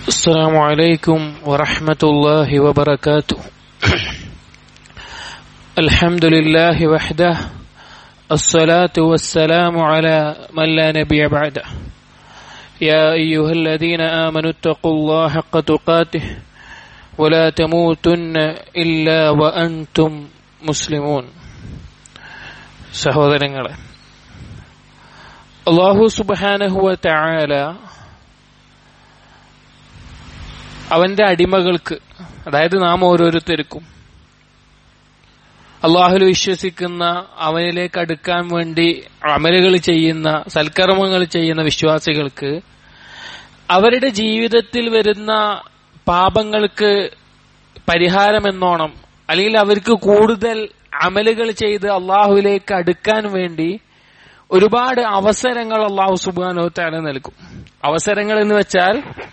السلام عليكم ورحمة الله وبركاته الحمد لله وحده الصلاة والسلام على من لا نبي بعده يا أيها الذين آمنوا اتقوا الله حق تقاته ولا تموتن إلا وأنتم مسلمون സഹോദരങ്ങളെ അള്ളാഹു സുബാനഹുവ തആല അവന്റെ അടിമകൾക്ക് അതായത് നാം ഓരോരുത്തർക്കും അള്ളാഹുൽ വിശ്വസിക്കുന്ന അവനിലേക്ക് അടുക്കാൻ വേണ്ടി അമലുകൾ ചെയ്യുന്ന സൽക്കർമ്മങ്ങൾ ചെയ്യുന്ന വിശ്വാസികൾക്ക് അവരുടെ ജീവിതത്തിൽ വരുന്ന പാപങ്ങൾക്ക് പരിഹാരമെന്നോണം അല്ലെങ്കിൽ അവർക്ക് കൂടുതൽ അമലുകൾ ചെയ്ത് അള്ളാഹുവിലേക്ക് അടുക്കാൻ വേണ്ടി ഒരുപാട് അവസരങ്ങൾ അള്ളാഹു സുബാനോ താല നൽകും അവസരങ്ങൾ എന്ന് വെച്ചാൽ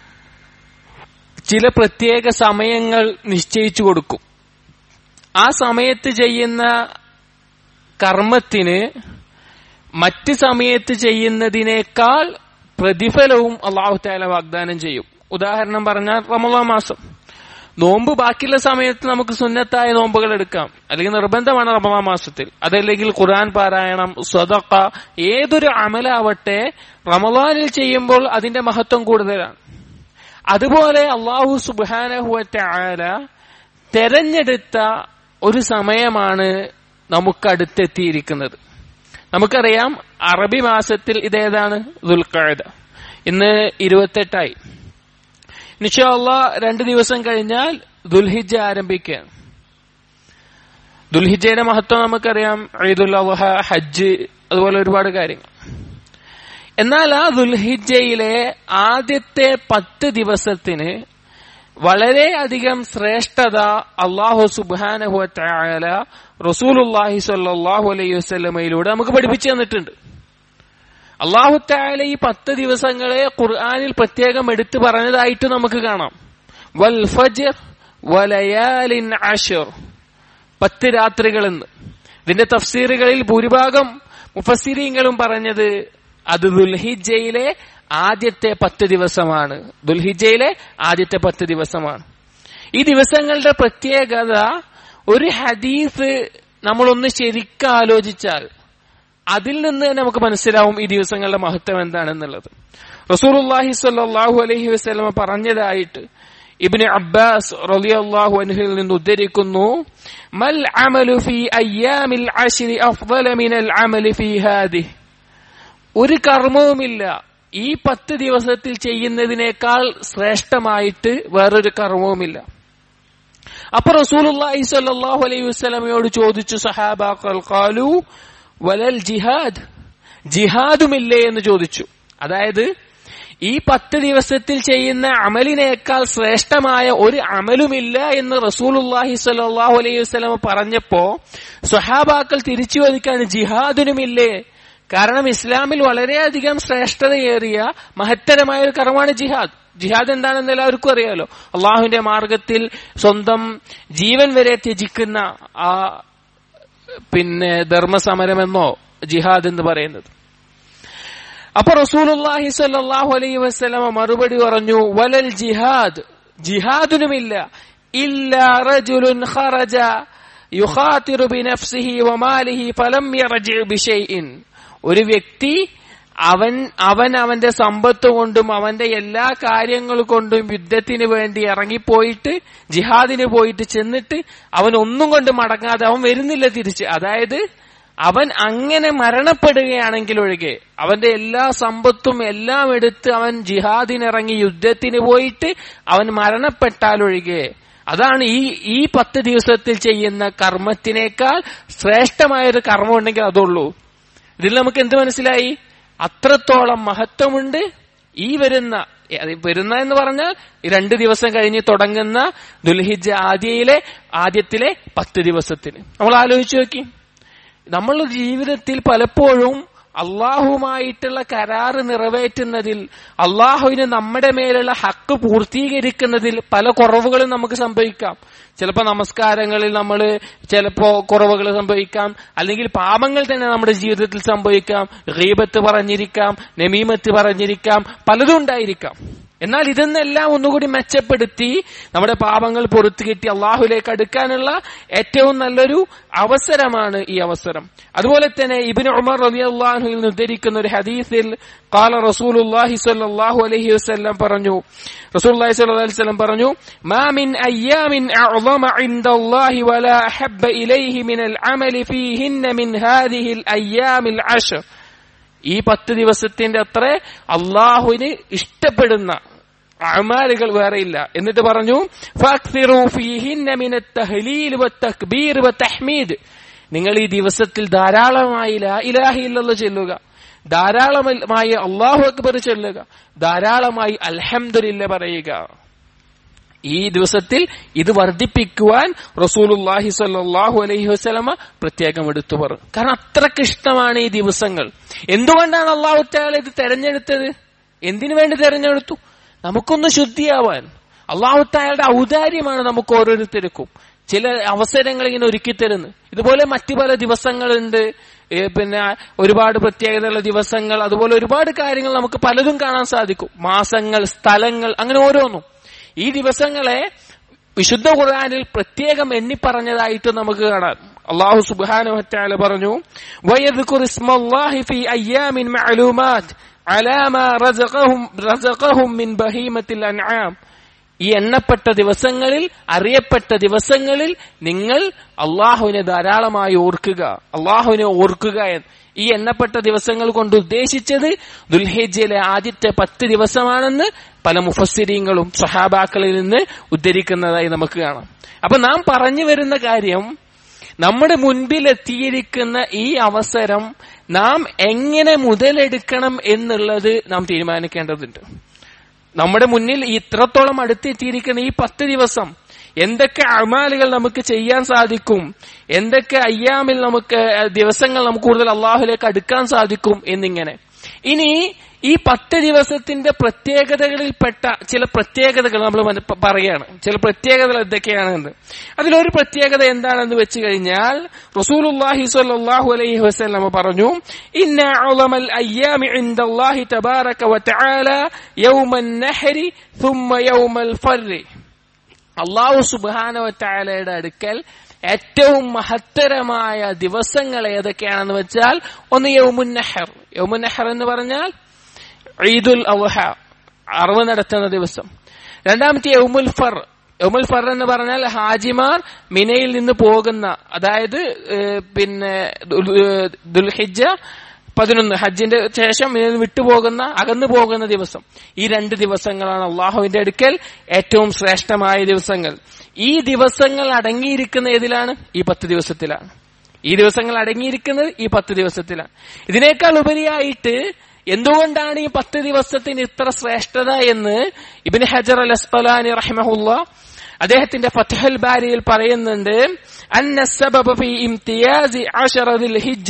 ചില പ്രത്യേക സമയങ്ങൾ നിശ്ചയിച്ചു കൊടുക്കും ആ സമയത്ത് ചെയ്യുന്ന കർമ്മത്തിന് മറ്റ് സമയത്ത് ചെയ്യുന്നതിനേക്കാൾ പ്രതിഫലവും അള്ളാഹു താല വാഗ്ദാനം ചെയ്യും ഉദാഹരണം പറഞ്ഞാൽ റമദാ മാസം നോമ്പ് ബാക്കിയുള്ള സമയത്ത് നമുക്ക് സുന്നത്തായ നോമ്പുകൾ എടുക്കാം അല്ലെങ്കിൽ നിർബന്ധമാണ് റമദാ മാസത്തിൽ അതല്ലെങ്കിൽ ഖുർആൻ പാരായണം സ്വതക്ക ഏതൊരു അമലാവട്ടെ റമദാനിൽ ചെയ്യുമ്പോൾ അതിന്റെ മഹത്വം കൂടുതലാണ് അതുപോലെ അള്ളാഹു സുബാനഹുവറ്റ ആല തെരഞ്ഞെടുത്ത ഒരു സമയമാണ് നമുക്ക് അടുത്തെത്തിയിരിക്കുന്നത് നമുക്കറിയാം അറബി മാസത്തിൽ ഇതേതാണ് ദുൽഖാദ ഇന്ന് ഇരുപത്തെട്ടായി നിഷാല്ല രണ്ട് ദിവസം കഴിഞ്ഞാൽ ദുൽഹിജ ആരംഭിക്കുകയാണ് ദുൽഹിജയുടെ മഹത്വം നമുക്കറിയാം ഈദുൽ അദ്ഹ ഹജ്ജ് അതുപോലെ ഒരുപാട് കാര്യങ്ങൾ എന്നാൽ ആ ദുൽഹിജയിലെ ആദ്യത്തെ പത്ത് ദിവസത്തിന് വളരെയധികം ശ്രേഷ്ഠത അള്ളാഹു സുബാനഹുല റസൂലുല്ലാഹി സല്ലാഹു അലൈഹി വസ്ലമയിലൂടെ നമുക്ക് പഠിപ്പിച്ചു തന്നിട്ടുണ്ട് അള്ളാഹു താല ഈ പത്ത് ദിവസങ്ങളെ ഖുർആാനിൽ പ്രത്യേകം എടുത്തു പറഞ്ഞതായിട്ട് നമുക്ക് കാണാം വൽ ഫജർ വലയാലിൻ അഷർ പത്ത് രാത്രികളെന്ന് ഇതിന്റെ തഫ്സീറുകളിൽ ഭൂരിഭാഗം മുഫസിരീങ്ങളും പറഞ്ഞത് അത് ദുൽഹിജയിലെ ആദ്യത്തെ പത്ത് ദിവസമാണ് ദുൽഹിജയിലെ ആദ്യത്തെ പത്ത് ദിവസമാണ് ഈ ദിവസങ്ങളുടെ പ്രത്യേകത ഒരു ഹദീസ് നമ്മളൊന്ന് ശരിക്കും ആലോചിച്ചാൽ അതിൽ നിന്ന് തന്നെ നമുക്ക് മനസ്സിലാവും ഈ ദിവസങ്ങളുടെ മഹത്വം എന്താണെന്നുള്ളത് റസൂലുല്ലാഹി സ്വല്ലല്ലാഹു അലൈഹി വസല്ലമ പറഞ്ഞതായിട്ട് ഇബ്നു അബ്ബാസ് റളിയല്ലാഹു അൻഹുവിൽ നിന്ന് ഉദ്ധരിക്കുന്നു മൽ അമലു ഫീ അയ്യാമിൽ അശ്രി അഫ്ളല മിനൽ അമലി ഫീ ഹാദിഹി ഒരു കർമ്മവുമില്ല ഈ പത്ത് ദിവസത്തിൽ ചെയ്യുന്നതിനേക്കാൾ ശ്രേഷ്ഠമായിട്ട് വേറൊരു കർമ്മവുമില്ല അപ്പൊ റസൂലുള്ളാഹി സ്വല്ലല്ലാഹു അലൈഹി വസല്ലമയോട് ചോദിച്ചു സഹാബാക്കൾ ഖാലു വലൽ ജിഹാദ് ജിഹാദുമില്ലേ എന്ന് ചോദിച്ചു അതായത് ഈ പത്ത് ദിവസത്തിൽ ചെയ്യുന്ന അമലിനേക്കാൾ ശ്രേഷ്ഠമായ ഒരു അമലുമില്ല എന്ന് റസൂലുല്ലാഹി സ്വല്ലല്ലാഹു അലൈഹി വസല്ലമ പറഞ്ഞപ്പോ സ്വഹാബാക്കൾ തിരിച്ചു ചോദിക്കാണ് ജിഹാദിനുമില്ലേ കാരണം ഇസ്ലാമിൽ വളരെയധികം ശ്രേഷ്ഠതയേറിയ മഹത്തരമായ ഒരു കർമ്മമാണ് ജിഹാദ് ജിഹാദ് എന്താണെന്ന് എല്ലാവർക്കും അറിയാലോ അള്ളാഹുവിന്റെ മാർഗത്തിൽ സ്വന്തം ജീവൻ വരെ ത്യജിക്കുന്ന ആ പിന്നെ ധർമ്മസമരമെന്നോ ജിഹാദ് എന്ന് പറയുന്നത് അപ്പൊ റസൂലുല്ലാഹി സ്വല്ലല്ലാഹു അലൈഹി വസല്ലമ മറുപടി പറഞ്ഞു വലൽ ജിഹാദ് ജിഹാദിനുമില്ല ഇല്ലാ റജുലുൻ ഖറജ യുഖാതിറു ബിനഫ്സിഹി വമാലിഹി ഫലം യർജി ബിശൈഇൻ ഒരു വ്യക്തി അവൻ അവൻ അവന്റെ സമ്പത്ത് കൊണ്ടും അവന്റെ എല്ലാ കാര്യങ്ങൾ കൊണ്ടും യുദ്ധത്തിന് വേണ്ടി ഇറങ്ങിപ്പോയിട്ട് ജിഹാദിന് പോയിട്ട് ചെന്നിട്ട് അവൻ ഒന്നും കൊണ്ട് മടങ്ങാതെ അവൻ വരുന്നില്ല തിരിച്ച് അതായത് അവൻ അങ്ങനെ മരണപ്പെടുകയാണെങ്കിൽ ഒഴികെ അവന്റെ എല്ലാ സമ്പത്തും എല്ലാം എടുത്ത് അവൻ ജിഹാദിനിറങ്ങി യുദ്ധത്തിന് പോയിട്ട് അവൻ മരണപ്പെട്ടാൽ ഒഴികെ അതാണ് ഈ ഈ പത്ത് ദിവസത്തിൽ ചെയ്യുന്ന കർമ്മത്തിനേക്കാൾ ശ്രേഷ്ഠമായ ഒരു കർമ്മം ഉണ്ടെങ്കിൽ അതുള്ളൂ ഇതിൽ നമുക്ക് എന്ത് മനസ്സിലായി അത്രത്തോളം മഹത്വമുണ്ട് ഈ വരുന്ന വരുന്ന എന്ന് പറഞ്ഞാൽ രണ്ട് ദിവസം കഴിഞ്ഞ് തുടങ്ങുന്ന ദുൽഹിജ ആദ്യയിലെ ആദ്യത്തിലെ പത്ത് ദിവസത്തിന് നമ്മൾ ആലോചിച്ചു നോക്കി നമ്മൾ ജീവിതത്തിൽ പലപ്പോഴും അള്ളാഹുമായിട്ടുള്ള കരാറ് നിറവേറ്റുന്നതിൽ അള്ളാഹുവിന് നമ്മുടെ മേലുള്ള ഹക്ക് പൂർത്തീകരിക്കുന്നതിൽ പല കുറവുകളും നമുക്ക് സംഭവിക്കാം ചിലപ്പോൾ നമസ്കാരങ്ങളിൽ നമ്മൾ ചിലപ്പോ കുറവുകൾ സംഭവിക്കാം അല്ലെങ്കിൽ പാപങ്ങൾ തന്നെ നമ്മുടെ ജീവിതത്തിൽ സംഭവിക്കാം ഗീബത്ത് പറഞ്ഞിരിക്കാം നമീമത്ത് പറഞ്ഞിരിക്കാം പലതും ഉണ്ടായിരിക്കാം എന്നാൽ ഇതെന്നെല്ലാം ഒന്നുകൂടി മെച്ചപ്പെടുത്തി നമ്മുടെ പാപങ്ങൾ പൊറത്തു കിട്ടി അള്ളാഹുലേക്ക് അടുക്കാനുള്ള ഏറ്റവും നല്ലൊരു അവസരമാണ് ഈ അവസരം അതുപോലെ തന്നെ ഇബിന് ഉമർ റബി അള്ളാഹുയിൽ നിന്ന് ഉദ്ധരിക്കുന്ന ഒരു ഹദീസിൽ قال رسول الله صلى الله عليه وسلم പറഞ്ഞു رسول الله صلى الله عليه وسلم പറഞ്ഞു ما من ايام اعظم عند الله ولا احب اليه من العمل فيهن من هذه الايام العشر ഈ പത്ത് ദിവസത്തിന്റെ അത്ര അള്ളാഹുവിന് ഇഷ്ടപ്പെടുന്ന അമാലുകൾ വേറെയില്ല എന്നിട്ട് പറഞ്ഞു നിങ്ങൾ ഈ ദിവസത്തിൽ ധാരാളമായി ഇലാഹി ഇല്ലല്ലോ ചെല്ലുക ധാരാളമായി അള്ളാഹു അക്ബർ ചെല്ലുക ധാരാളമായി അൽഹംദുലില്ല പറയുക ഈ ദിവസത്തിൽ ഇത് വർദ്ധിപ്പിക്കുവാൻ റസൂലുല്ലാഹി സല്ലാഹു അലൈഹി വസ്ലമ പ്രത്യേകം എടുത്തു പറഞ്ഞു കാരണം അത്രക്ക് ഇഷ്ടമാണ് ഈ ദിവസങ്ങൾ എന്തുകൊണ്ടാണ് അള്ളാഹു താല ഇത് തെരഞ്ഞെടുത്തത് എന്തിനു വേണ്ടി തെരഞ്ഞെടുത്തു നമുക്കൊന്ന് ശുദ്ധിയാവാൻ അള്ളാഹു താലയുടെ ഔദാര്യമാണ് നമുക്ക് ഓരോരുത്തർക്കും ചില അവസരങ്ങൾ ഇങ്ങനെ ഒരുക്കി തരുന്നു ഇതുപോലെ മറ്റു പല ദിവസങ്ങളുണ്ട് പിന്നെ ഒരുപാട് പ്രത്യേകതയുള്ള ദിവസങ്ങൾ അതുപോലെ ഒരുപാട് കാര്യങ്ങൾ നമുക്ക് പലതും കാണാൻ സാധിക്കും മാസങ്ങൾ സ്ഥലങ്ങൾ അങ്ങനെ ഓരോന്നും ഈ ദിവസങ്ങളെ വിശുദ്ധ ഖുർആനിൽ പ്രത്യേകം എണ്ണി പറഞ്ഞതായിട്ട് നമുക്ക് കാണാം അള്ളാഹു സുബ്ഹാനഹു വതആല പറഞ്ഞു വയദ്കുർ ഇസ്മല്ലാഹി ഫീ അയ്യാമിൻ മഅലൂമാത്ത് അലാ മാ റസഖഹും റസഖഹും മിൻ ബഹീമത്തിൽ അൻആം ഈ എണ്ണപ്പെട്ട ദിവസങ്ങളിൽ അറിയപ്പെട്ട ദിവസങ്ങളിൽ നിങ്ങൾ അള്ളാഹുവിനെ ധാരാളമായി ഓർക്കുക അള്ളാഹുവിനെ ഓർക്കുക ഈ എണ്ണപ്പെട്ട ദിവസങ്ങൾ കൊണ്ട് ഉദ്ദേശിച്ചത് ദുൽഹേജയിലെ ആദ്യത്തെ പത്ത് ദിവസമാണെന്ന് പല മുഫസ്സിരീങ്ങളും സഹാബാക്കളിൽ നിന്ന് ഉദ്ധരിക്കുന്നതായി നമുക്ക് കാണാം അപ്പൊ നാം പറഞ്ഞു വരുന്ന കാര്യം നമ്മുടെ മുൻപിൽ എത്തിയിരിക്കുന്ന ഈ അവസരം നാം എങ്ങനെ മുതലെടുക്കണം എന്നുള്ളത് നാം തീരുമാനിക്കേണ്ടതുണ്ട് നമ്മുടെ മുന്നിൽ ഇത്രത്തോളം അടുത്തെത്തിയിരിക്കുന്ന ഈ പത്ത് ദിവസം എന്തൊക്കെ അമാലുകൾ നമുക്ക് ചെയ്യാൻ സാധിക്കും എന്തൊക്കെ അയ്യാമിൽ നമുക്ക് ദിവസങ്ങൾ നമുക്ക് കൂടുതൽ അള്ളാഹുലേക്ക് അടുക്കാൻ സാധിക്കും എന്നിങ്ങനെ ഇനി ഈ പത്ത് ദിവസത്തിന്റെ പ്രത്യേകതകളിൽപ്പെട്ട ചില പ്രത്യേകതകൾ നമ്മൾ പറയാണ് ചില പ്രത്യേകതകൾ എന്തൊക്കെയാണെന്ന് അതിലൊരു പ്രത്യേകത എന്താണെന്ന് വെച്ച് കഴിഞ്ഞാൽ റസൂലുല്ലാഹി സ്വല്ലല്ലാഹു അലൈഹി വസല്ലം പറഞ്ഞു ഇന്ന അളമൽ അയ്യാമി ഇൻദല്ലാഹി തബാറക വതആല യൗമൻ നഹരി ثم يوم الفر അള്ളാഹു സുബാനവറ്റായാലയുടെ അടുക്കൽ ഏറ്റവും മഹത്തരമായ ദിവസങ്ങൾ ഏതൊക്കെയാണെന്ന് വെച്ചാൽ ഒന്ന് യൗമുന്നഹർ യൗമുന്നഹർ എന്ന് പറഞ്ഞാൽ ഈദുൽ അവുഹ അറിവ് നടത്തുന്ന ദിവസം രണ്ടാമത്തെ യൗമുൽ ഫർ യൗമുൽ ഫർ എന്ന് പറഞ്ഞാൽ ഹാജിമാർ മിനയിൽ നിന്ന് പോകുന്ന അതായത് പിന്നെ ദുൽഹിജ പതിനൊന്ന് ഹജ്ജിന്റെ ശേഷം ഇതിൽ വിട്ടുപോകുന്ന അകന്നു പോകുന്ന ദിവസം ഈ രണ്ട് ദിവസങ്ങളാണ് അള്ളാഹുവിന്റെ അടുക്കൽ ഏറ്റവും ശ്രേഷ്ഠമായ ദിവസങ്ങൾ ഈ ദിവസങ്ങൾ അടങ്ങിയിരിക്കുന്ന ഏതിലാണ് ഈ പത്ത് ദിവസത്തിലാണ് ഈ ദിവസങ്ങൾ അടങ്ങിയിരിക്കുന്നത് ഈ പത്ത് ദിവസത്തിലാണ് ഇതിനേക്കാൾ ഉപരിയായിട്ട് എന്തുകൊണ്ടാണ് ഈ പത്ത് ദിവസത്തിന് ഇത്ര ശ്രേഷ്ഠത എന്ന് ഇബിൻ ഹജർ അൽ അസ്തലാനി റഹ്മഹുല്ല അദ്ദേഹത്തിന്റെ ഫത്തഹൽ ബാരിയിൽ പറയുന്നുണ്ട് അന്ന സബബ ഫി ഇംതിയാസി അശറദിൽ ഹിജ്ജ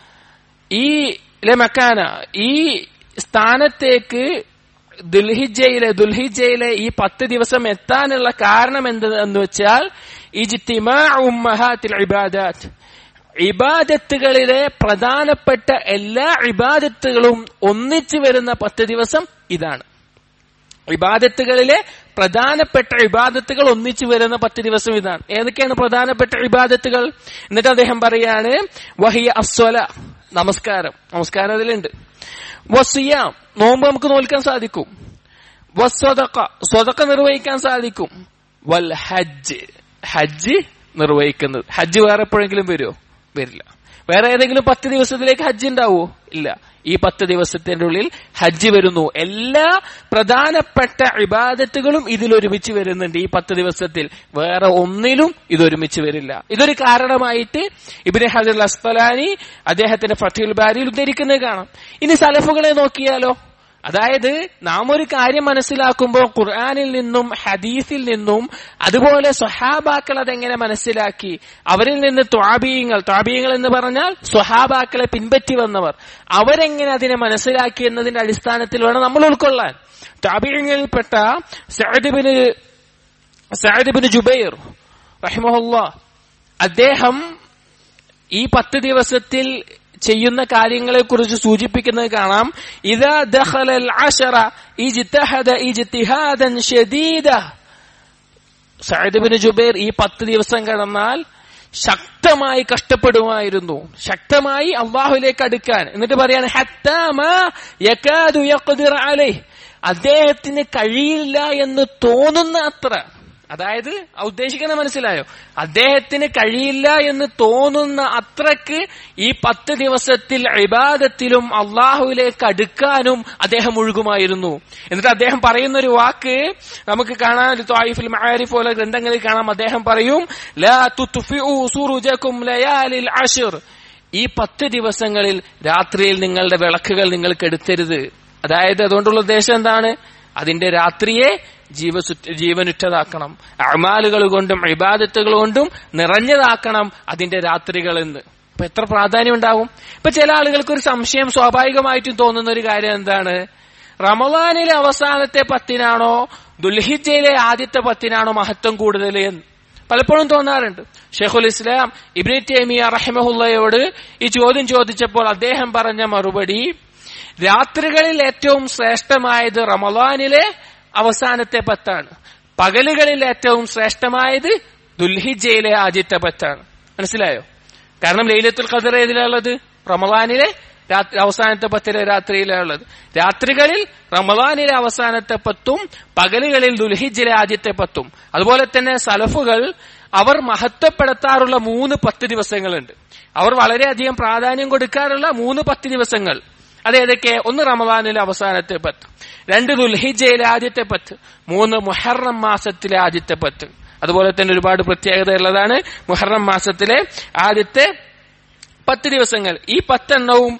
ഈ ലമക്കാന ഈ സ്ഥാനത്തേക്ക് ദുൽഹിജയിലെ ദുൽഹിജയിലെ ഈ പത്ത് ദിവസം എത്താനുള്ള കാരണം എന്തെന്ന് വെച്ചാൽ ഇജ്തിമാഉമ്മഹാത്തിൽ ഇബാദാത്ത് ഇബാദത്തുകളിലെ പ്രധാനപ്പെട്ട എല്ലാ ഇബാദത്തുകളും ഒന്നിച്ചു വരുന്ന പത്ത് ദിവസം ഇതാണ് ഇബാദത്തുകളിലെ പ്രധാനപ്പെട്ട ഇബാദത്തുകൾ ഒന്നിച്ചു വരുന്ന പത്ത് ദിവസം ഇതാണ് ഏതൊക്കെയാണ് പ്രധാനപ്പെട്ട ഇബാദത്തുകൾ എന്നിട്ട് അദ്ദേഹം പറയാണ് വഹിയ അസ്വല നമസ്കാരം നമസ്കാരം അതിലുണ്ട് വസിയാം നോമ്പ് നമുക്ക് നോൽക്കാൻ സാധിക്കും വസ്വതക്ക സ്വതക്ക നിർവഹിക്കാൻ സാധിക്കും വൽ ഹജ്ജ് ഹജ്ജ് നിർവഹിക്കുന്നത് ഹജ്ജ് വേറെ എപ്പോഴെങ്കിലും വരുമോ വരില്ല വേറെ ഏതെങ്കിലും പത്ത് ദിവസത്തിലേക്ക് ഹജ്ജ് ഉണ്ടാവോ ഇല്ല ഈ പത്ത് ദിവസത്തിന്റെ ഉള്ളിൽ ഹജ്ജ് വരുന്നു എല്ലാ പ്രധാനപ്പെട്ട ഇബാദത്തുകളും ഇതിൽ ഒരുമിച്ച് വരുന്നുണ്ട് ഈ പത്ത് ദിവസത്തിൽ വേറെ ഒന്നിലും ഇതൊരുമിച്ച് വരില്ല ഇതൊരു കാരണമായിട്ട് ഇബിന് ഹജർ അസ്തലാനി അദ്ദേഹത്തിന്റെ ഫത്തുൽ ബാരിയിൽ ഉദ്ധരിക്കുന്നത് കാണാം ഇനി സലഫുകളെ നോക്കിയാലോ അതായത് നാം ഒരു കാര്യം മനസ്സിലാക്കുമ്പോൾ ഖുർആാനിൽ നിന്നും ഹദീസിൽ നിന്നും അതുപോലെ സ്വഹാബാക്കൾ അതെങ്ങനെ മനസ്സിലാക്കി അവരിൽ നിന്ന് ത്വാബീയങ്ങൾ ത്വാബീയങ്ങൾ എന്ന് പറഞ്ഞാൽ സ്വഹാബാക്കളെ പിൻപറ്റി വന്നവർ അവരെങ്ങനെ അതിനെ മനസ്സിലാക്കി എന്നതിന്റെ അടിസ്ഥാനത്തിൽ വേണം നമ്മൾ ഉൾക്കൊള്ളാൻ ത്വാബീയങ്ങളിൽപ്പെട്ട സഅദ്ബിന് സഅദ്ബിന് ജുബൈർ റഹിമഹുല്ല അദ്ദേഹം ഈ പത്ത് ദിവസത്തിൽ ചെയ്യുന്ന കാര്യങ്ങളെ കുറിച്ച് സൂചിപ്പിക്കുന്നത് കാണാം ഇതാ ദഖലൽ അശറ ഇജ്തഹദ ഇജ്തിഹാദൻ ഷദീദ സഅദ് ബിൻ ജുബൈർ ഈ പത്ത് ദിവസം കടന്നാൽ ശക്തമായി കഷ്ടപ്പെടുമായിരുന്നു ശക്തമായി അള്ളാഹുലേക്ക് അടുക്കാൻ എന്നിട്ട് പറയാണ് ഹത്താമ യകാദു യഖ്ദിർ അലൈഹി അദ്ദേഹത്തിന് കഴിയില്ല എന്ന് തോന്നുന്ന അത്ര അതായത് ഉദ്ദേശിക്കുന്ന മനസ്സിലായോ അദ്ദേഹത്തിന് കഴിയില്ല എന്ന് തോന്നുന്ന അത്രക്ക് ഈ പത്ത് ദിവസത്തിൽ ഇബാദത്തിലും അള്ളാഹുവിലേക്ക് അടുക്കാനും അദ്ദേഹം മുഴുകുമായിരുന്നു എന്നിട്ട് അദ്ദേഹം പറയുന്ന ഒരു വാക്ക് നമുക്ക് കാണാൻ ത്വായിഫിൽ മഹാരിഫ് പോലെ ഗ്രന്ഥങ്ങളിൽ കാണാം അദ്ദേഹം പറയും ലാ തുത്ഫിഉ സുറുജകും ലയാലിൽ അശ്ർ ഈ പത്ത് ദിവസങ്ങളിൽ രാത്രിയിൽ നിങ്ങളുടെ വിളക്കുകൾ നിങ്ങൾ കെടുത്തരുത് അതായത് അതുകൊണ്ടുള്ള ഉദ്ദേശം എന്താണ് അതിന്റെ രാത്രിയെ ജീവസു ജീവനുറ്റതാക്കണം അമാലുകൾ കൊണ്ടും ഇബാദത്തുകൾ കൊണ്ടും നിറഞ്ഞതാക്കണം അതിന്റെ രാത്രികൾ എന്ന് അപ്പൊ എത്ര പ്രാധാന്യം ഉണ്ടാവും ഇപ്പൊ ചില ആളുകൾക്ക് ഒരു സംശയം സ്വാഭാവികമായിട്ടും തോന്നുന്ന ഒരു കാര്യം എന്താണ് റമദാനിലെ അവസാനത്തെ പത്തിനാണോ ദുൽഹിജയിലെ ആദ്യത്തെ പത്തിനാണോ മഹത്വം കൂടുതൽ എന്ന് പലപ്പോഴും തോന്നാറുണ്ട് ഷെയ്ഖുൽ ഇസ്ലാം ഇബ്നി തേമിയ റഹിമഹുല്ലയോട് ഈ ചോദ്യം ചോദിച്ചപ്പോൾ അദ്ദേഹം പറഞ്ഞ മറുപടി രാത്രികളിൽ ഏറ്റവും ശ്രേഷ്ഠമായത് റമദാനിലെ അവസാനത്തെ പത്താണ് പകലുകളിൽ ഏറ്റവും ശ്രേഷ്ഠമായത് ദുൽഹിജയിലെ ആദ്യത്തെ പത്താണ് മനസ്സിലായോ കാരണം ലൈലത്തുൽ ഖദർ ഏതിലുള്ളത് റമദാനിലെ അവസാനത്തെ പത്തിലെ രാത്രിയിലുള്ളത് രാത്രികളിൽ റമദാനിലെ അവസാനത്തെ പത്തും പകലുകളിൽ ദുൽഹിജിലെ ആദ്യത്തെ പത്തും അതുപോലെ തന്നെ സലഫുകൾ അവർ മഹത്വപ്പെടുത്താറുള്ള മൂന്ന് പത്ത് ദിവസങ്ങളുണ്ട് അവർ വളരെയധികം പ്രാധാന്യം കൊടുക്കാറുള്ള മൂന്ന് പത്ത് ദിവസങ്ങൾ അതേതൊക്കെ ഒന്ന് റമദാനിലെ അവസാനത്തെ പത്ത് രണ്ട് ദുൽഹിജയിലെ ആദ്യത്തെ പത്ത് മൂന്ന് മുഹറം മാസത്തിലെ ആദ്യത്തെ പത്ത് അതുപോലെ തന്നെ ഒരുപാട് പ്രത്യേകത ഉള്ളതാണ് മുഹറം മാസത്തിലെ ആദ്യത്തെ പത്ത് ദിവസങ്ങൾ ഈ പത്തെണ്ണവും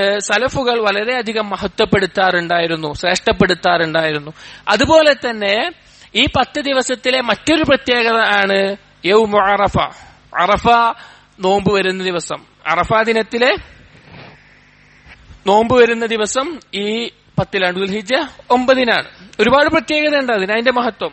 സലഫുകൾ വളരെയധികം മഹത്വപ്പെടുത്താറുണ്ടായിരുന്നു ശ്രേഷ്ഠപ്പെടുത്താറുണ്ടായിരുന്നു അതുപോലെ തന്നെ ഈ പത്ത് ദിവസത്തിലെ മറ്റൊരു പ്രത്യേകത ആണ് യൗമു അറഫ അറഫ നോമ്പ് വരുന്ന ദിവസം അറഫ ദിനത്തിലെ നോമ്പ് വരുന്ന ദിവസം ഈ പത്തിലാണ് ദുൽഹിജ ഒമ്പതിനാണ് ഒരുപാട് പ്രത്യേകത ഉണ്ട് അതിന് അതിന്റെ മഹത്വം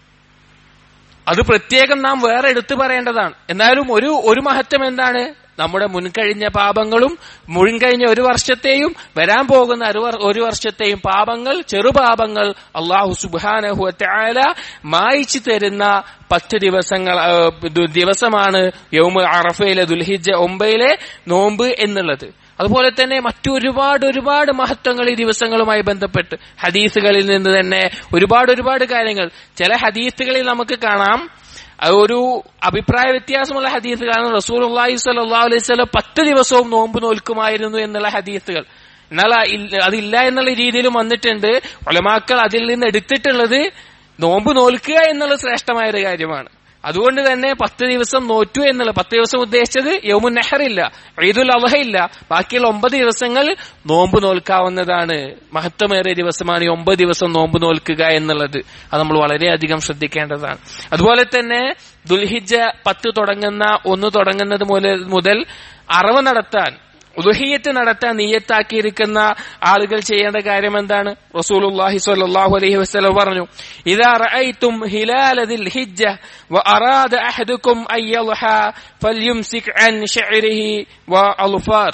അത് പ്രത്യേകം നാം വേറെ എടുത്തു പറയേണ്ടതാണ് എന്നാലും ഒരു ഒരു മഹത്വം എന്താണ് നമ്മുടെ മുൻകഴിഞ്ഞ പാപങ്ങളും മുൻകഴിഞ്ഞ ഒരു വർഷത്തെയും വരാൻ പോകുന്ന ഒരു വർഷത്തെയും പാപങ്ങൾ ചെറുപാപങ്ങൾ അള്ളാഹു സുബാനഹുല മായിച്ചു തരുന്ന പത്ത് ദിവസങ്ങൾ ദിവസമാണ് യൗമ അറഫയിലെ ദുൽഹിജ ഒമ്പയിലെ നോമ്പ് എന്നുള്ളത് അതുപോലെ തന്നെ മറ്റു ഒരുപാട് ഒരുപാട് മഹത്വങ്ങൾ ഈ ദിവസങ്ങളുമായി ബന്ധപ്പെട്ട് ഹദീസുകളിൽ നിന്ന് തന്നെ ഒരുപാട് ഒരുപാട് കാര്യങ്ങൾ ചില ഹദീസുകളിൽ നമുക്ക് കാണാം ഒരു അഭിപ്രായ വ്യത്യാസമുള്ള ഹദീസുകളാണ് റസൂൽ അള്ളാഹി സല്ലാ അലൈഹി സ്വലം പത്ത് ദിവസവും നോമ്പ് നോൽക്കുമായിരുന്നു എന്നുള്ള ഹദീസുകൾ എന്നാൽ അതില്ല എന്നുള്ള രീതിയിലും വന്നിട്ടുണ്ട് ഒലമാക്കൾ അതിൽ നിന്ന് എടുത്തിട്ടുള്ളത് നോമ്പ് നോൽക്കുക എന്നുള്ളത് ശ്രേഷ്ഠമായ ഒരു കാര്യമാണ് അതുകൊണ്ട് തന്നെ പത്ത് ദിവസം നോറ്റു എന്നുള്ള പത്ത് ദിവസം ഉദ്ദേശിച്ചത് യൗമുൻ നെഹറില്ല ഈദുൽ അലഹ ഇല്ല ബാക്കിയുള്ള ഒമ്പത് ദിവസങ്ങൾ നോമ്പ് നോൽക്കാവുന്നതാണ് മഹത്വമേറിയ ദിവസമാണ് ഈ ഒമ്പത് ദിവസം നോമ്പ് നോൽക്കുക എന്നുള്ളത് അത് നമ്മൾ വളരെയധികം ശ്രദ്ധിക്കേണ്ടതാണ് അതുപോലെ തന്നെ ദുൽഹിജ പത്ത് തുടങ്ങുന്ന ഒന്ന് തുടങ്ങുന്നത് മുതൽ അറവ് നടത്താൻ ഉദുഹിയത്ത് നടത്താൻ നീയത്താക്കിയിരിക്കുന്ന ആളുകൾ ചെയ്യേണ്ട കാര്യം എന്താണ് റസൂലുള്ളാഹി സ്വല്ലല്ലാഹു അലൈഹി വസല്ലം പറഞ്ഞു ഇദാ റഅയ്തും ഹിലാല ദിൽ ഹിജ്ജ വഅറാദ അഹദുക്കും അൻ യൽഹ ഫൽയുംസിക് അൻ ശഅരിഹി വഅൽഫാർ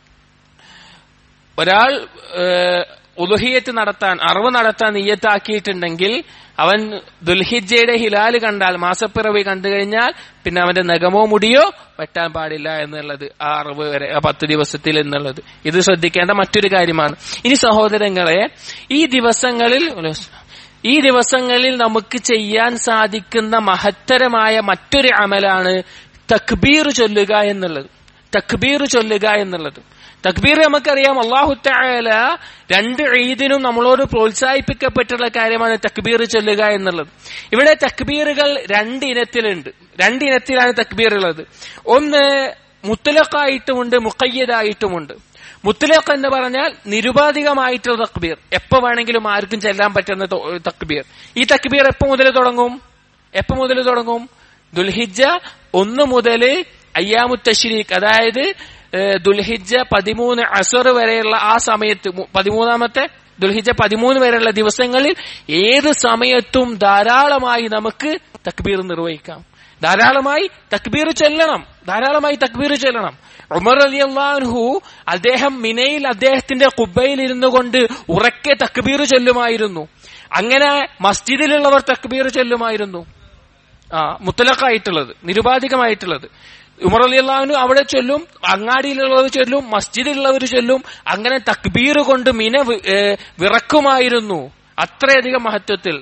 ഒരാൾ ഉദുഹിയത്ത് നടത്താൻ അറിവ് നടത്താൻ നീയത്താക്കിയിട്ടുണ്ടെങ്കിൽ അവൻ ദുൽഹിജയുടെ ഹിലാല് കണ്ടാൽ മാസപ്പിറവി കണ്ടു കഴിഞ്ഞാൽ പിന്നെ അവന്റെ നഖമോ മുടിയോ വെട്ടാൻ പാടില്ല എന്നുള്ളത് ആ അറിവ് വരെ ആ പത്ത് ദിവസത്തിൽ എന്നുള്ളത് ഇത് ശ്രദ്ധിക്കേണ്ട മറ്റൊരു കാര്യമാണ് ഇനി സഹോദരങ്ങളെ ഈ ദിവസങ്ങളിൽ ഈ ദിവസങ്ങളിൽ നമുക്ക് ചെയ്യാൻ സാധിക്കുന്ന മഹത്തരമായ മറ്റൊരു അമലാണ് തക്ബീർ ചൊല്ലുക എന്നുള്ളത് തക്ബീർ ചൊല്ലുക എന്നുള്ളത് തക്ബീർ നമുക്കറിയാം അള്ളാഹു താല രണ്ട് ഈദിനും നമ്മളോട് പ്രോത്സാഹിപ്പിക്കപ്പെട്ടുള്ള കാര്യമാണ് തക്ബീർ ചൊല്ലുക എന്നുള്ളത് ഇവിടെ തക്ബീറുകൾ രണ്ടിനത്തിലുണ്ട് രണ്ടിനത്തിലാണ് തക്ബീർ ഉള്ളത് ഒന്ന് മുത്തലക്കായിട്ടുമുണ്ട് മുക്കയ്യതായിട്ടുമുണ്ട് മുത്തലഖ് എന്ന് പറഞ്ഞാൽ നിരുപാധികമായിട്ടുള്ള തക്ബീർ എപ്പോ വേണമെങ്കിലും ആർക്കും ചെല്ലാൻ പറ്റുന്ന തക്ബീർ ഈ തക്ബീർ എപ്പോ മുതൽ തുടങ്ങും എപ്പോ മുതൽ തുടങ്ങും ദുൽഹിജ ഒന്ന് മുതൽ അയ്യാമു തഷ്രീഖ് അതായത് ദുൽഹിജ പതിമൂന്ന് അസർ വരെയുള്ള ആ സമയത്ത് പതിമൂന്നാമത്തെ ദുൽഹിജ പതിമൂന്ന് വരെയുള്ള ദിവസങ്ങളിൽ ഏത് സമയത്തും ധാരാളമായി നമുക്ക് തക്ബീർ നിർവഹിക്കാം ധാരാളമായി തക്ബീർ ചൊല്ലണം ധാരാളമായി തക്ബീർ ചൊല്ലണം ഉമർ അലി അള്ളാഹു അദ്ദേഹം മിനയിൽ അദ്ദേഹത്തിന്റെ കുബയിൽ ഇരുന്നു കൊണ്ട് ഉറക്കെ തക്ബീർ ചൊല്ലുമായിരുന്നു അങ്ങനെ മസ്ജിദിലുള്ളവർ തക്ബീർ ചൊല്ലുമായിരുന്നു ആ മുത്തലക്കായിട്ടുള്ളത് നിരുപാധികമായിട്ടുള്ളത് ഉമർ അലി അള്ളാഹുനു അവിടെ ചൊല്ലും അങ്ങാടിയിലുള്ളവർ ചൊല്ലും മസ്ജിദിലുള്ളവർ ചൊല്ലും അങ്ങനെ തക്ബീർ കൊണ്ട് മിന വി- ഏ, വിറക്കുമായിരുന്നു അത്രയധികം മഹത്വത്തിൽ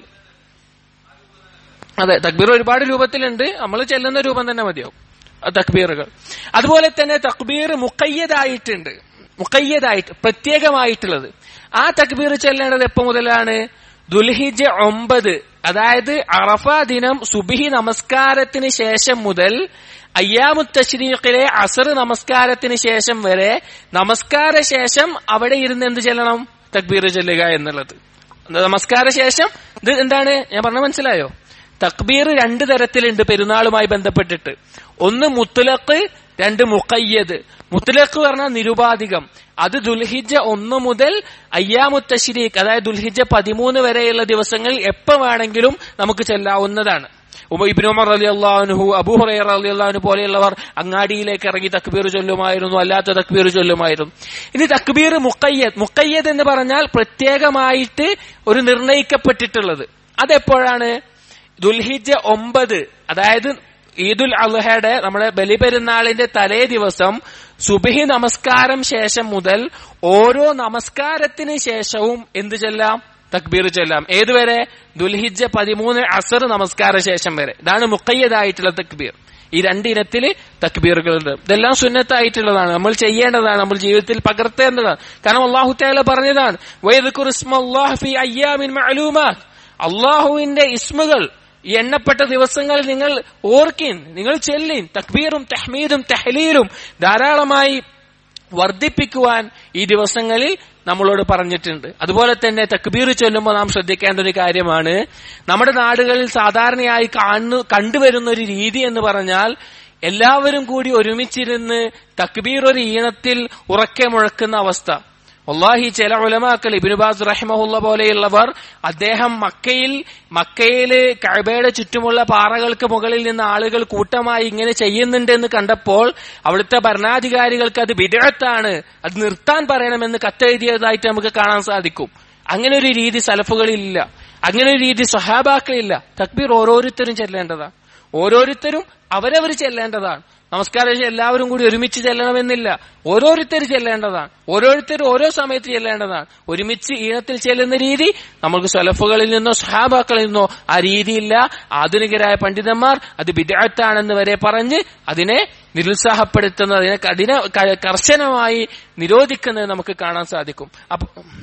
അതെ തക്ബീർ ഒരുപാട് രൂപത്തിലുണ്ട് നമ്മൾ ചെല്ലുന്ന രൂപം തന്നെ മതിയാവും ആ തക്ബീറുകൾ അതുപോലെ തന്നെ തക്ബീർ മുക്കയ്യതായിട്ടുണ്ട് മുക്കയ്യതായിട്ട് പ്രത്യേകമായിട്ടുള്ളത് ആ തക്ബീർ ചെല്ലേണ്ടത് എപ്പോ മുതലാണ് ദുൽഹിജ ഒമ്പത് അതായത് അറഫ ദിനം സുബിഹി നമസ്കാരത്തിന് ശേഷം മുതൽ അയ്യാമു തശ്രീഖിലെ അസർ നമസ്കാരത്തിന് ശേഷം വരെ നമസ്കാര ശേഷം അവിടെ ഇരുന്ന് എന്ത് ചെല്ലണം തക്ബീർ ചെല്ലുക എന്നുള്ളത് നമസ്കാര ശേഷം ഇത് എന്താണ് ഞാൻ പറഞ്ഞ മനസ്സിലായോ തക്ബീർ രണ്ട് തരത്തിലുണ്ട് പെരുന്നാളുമായി ബന്ധപ്പെട്ടിട്ട് ഒന്ന് മുത്തലക്ക് രണ്ട് മുക്കയ്യദ് മുത്തലക്ക് പറഞ്ഞാൽ നിരുപാധികം അത് ദുൽഹിജ ഒന്ന് മുതൽ അയ്യാമുത്തശ്രീഖ് അതായത് ദുൽഹിജ പതിമൂന്ന് വരെയുള്ള ദിവസങ്ങളിൽ എപ്പോ വേണമെങ്കിലും നമുക്ക് ചെല്ലാവുന്നതാണ് ഉമ- ഇബ്നു ഉമർ അലി അള്ളാഹുനു അബൂ ഹുറൈറ അലി അള്ളാഹുനു പോലെയുള്ളവർ അങ്ങാടിയിലേക്ക് ഇറങ്ങി തക്ബീർ ചൊല്ലുമായിരുന്നു അല്ലാത്ത തക്ബീർ ചൊല്ലുമായിരുന്നു ഇനി തക്ബീർ മുക്കയ്യദ് മുക്കയ്യദ് എന്ന് പറഞ്ഞാൽ പ്രത്യേകമായിട്ട് ഒരു നിർണയിക്കപ്പെട്ടിട്ടുള്ളത് അതെപ്പോഴാണ് ദുൽഹിജ ഒമ്പത് അതായത് ഈദുൽ അൽഹയുടെ നമ്മുടെ ബലിപെരുന്നാളിന്റെ തലേ ദിവസം സുബഹി നമസ്കാരം ശേഷം മുതൽ ഓരോ നമസ്കാരത്തിന് ശേഷവും എന്ത് ചെല്ലാം തക്ബീർ ചൊല്ലാം ഏതുവരെ ദുൽഹിജ പതിമൂന്ന് അസർ നമസ്കാര ശേഷം വരെ ഇതാണ് മുക്കയ്യതായിട്ടുള്ള തക്ബീർ ഈ രണ്ടിനത്തില് തക്ബീറുകളുണ്ട് ഇതെല്ലാം സുന്നത്തായിട്ടുള്ളതാണ് നമ്മൾ ചെയ്യേണ്ടതാണ് നമ്മൾ ജീവിതത്തിൽ പകർത്തേണ്ടതാണ് കാരണം അള്ളാഹു തആല പറഞ്ഞതാണ് വയദ്കുർ ഇസ്മല്ലാഹ് ഫീ അയ്യാമിൻ മഅലൂമാത്ത് അള്ളാഹുവിന്റെ ഇസ്മുകൾ ഈ എണ്ണപ്പെട്ട ദിവസങ്ങൾ നിങ്ങൾ ഓർക്കിൻ നിങ്ങൾ ചെല്ലിൻ തക്ബീറും തഹ്മീദും തഹ്ലീലും ധാരാളമായി വർദ്ധിപ്പിക്കുവാൻ ഈ ദിവസങ്ങളിൽ നമ്മളോട് പറഞ്ഞിട്ടുണ്ട് അതുപോലെ തന്നെ തക്ബീർ ചൊല്ലുമ്പോൾ നാം ശ്രദ്ധിക്കേണ്ട ഒരു കാര്യമാണ് നമ്മുടെ നാടുകളിൽ സാധാരണയായി കാണു കണ്ടുവരുന്ന ഒരു രീതി എന്ന് പറഞ്ഞാൽ എല്ലാവരും കൂടി ഒരുമിച്ചിരുന്ന് തക്ബീർ ഒരു ഈണത്തിൽ ഉറക്കെ മുഴക്കുന്ന അവസ്ഥ വല്ലാഹി ചില ഉലമാക്കൾ ഇബിനുബാസ് റഹിമഹുല്ല പോലെയുള്ളവർ അദ്ദേഹം മക്കയിൽ മക്കയില് കഴബയുടെ ചുറ്റുമുള്ള പാറകൾക്ക് മുകളിൽ നിന്ന് ആളുകൾ കൂട്ടമായി ഇങ്ങനെ ചെയ്യുന്നുണ്ട് എന്ന് കണ്ടപ്പോൾ അവിടുത്തെ ഭരണാധികാരികൾക്ക് അത് വിദഗ്ധാണ് അത് നിർത്താൻ പറയണമെന്ന് കത്തെഴുതിയതായിട്ട് നമുക്ക് കാണാൻ സാധിക്കും അങ്ങനെ ഒരു രീതി സലഫുകളിലില്ല അങ്ങനെ ഒരു രീതി സഹാബാക്കളില്ല തക്ബീർ ഓരോരുത്തരും ചെല്ലേണ്ടതാണ് ഓരോരുത്തരും അവരവർ ചെല്ലേണ്ടതാണ് നമസ്കാരം എല്ലാവരും കൂടി ഒരുമിച്ച് ചെല്ലണമെന്നില്ല ഓരോരുത്തർ ചെല്ലേണ്ടതാണ് ഓരോരുത്തർ ഓരോ സമയത്ത് ചെല്ലേണ്ടതാണ് ഒരുമിച്ച് ഈണത്തിൽ ചെല്ലുന്ന രീതി നമുക്ക് സ്വലഫുകളിൽ നിന്നോ സഹാബാക്കളിൽ നിന്നോ ആ രീതിയില്ല ആധുനികരായ പണ്ഡിതന്മാർ അത് വിദഗ്ധാണെന്ന് വരെ പറഞ്ഞ് അതിനെ നിരുത്സാഹപ്പെടുത്തുന്നത് അതിനെ കഠിന ക- കർശനമായി നിരോധിക്കുന്നത് നമുക്ക് കാണാൻ സാധിക്കും അപ്പൊ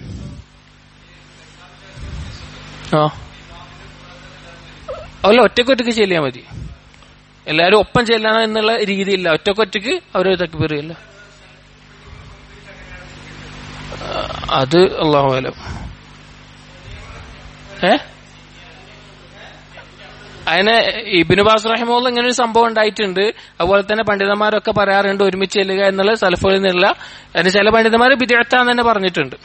ആ അല്ല ഒറ്റക്കൊറ്റക്ക് ചെല്ലിയാൽ മതി എല്ലാരും ഒപ്പം ചെല്ലണം എന്നുള്ള രീതിയില്ല ഒറ്റക്കൊറ്റക്ക് അവരൊരു തക്ബീറില്ല അത് അള്ളാഹു അലം ഏ അതിന് ഇബിനുബാസ് റഹിമുള്ള ഇങ്ങനെ ഒരു സംഭവം ഉണ്ടായിട്ടുണ്ട് അതുപോലെ തന്നെ പണ്ഡിതന്മാരൊക്കെ പറയാറുണ്ട് ഒരുമിച്ച് ചെല്ലുക എന്നുള്ള സലഫുകളിൽ നിന്നുള്ള അതിന് ചില പണ്ഡിതന്മാർ വിദഗ്ധാന്ന് തന്നെ പറഞ്ഞിട്ടുണ്ട്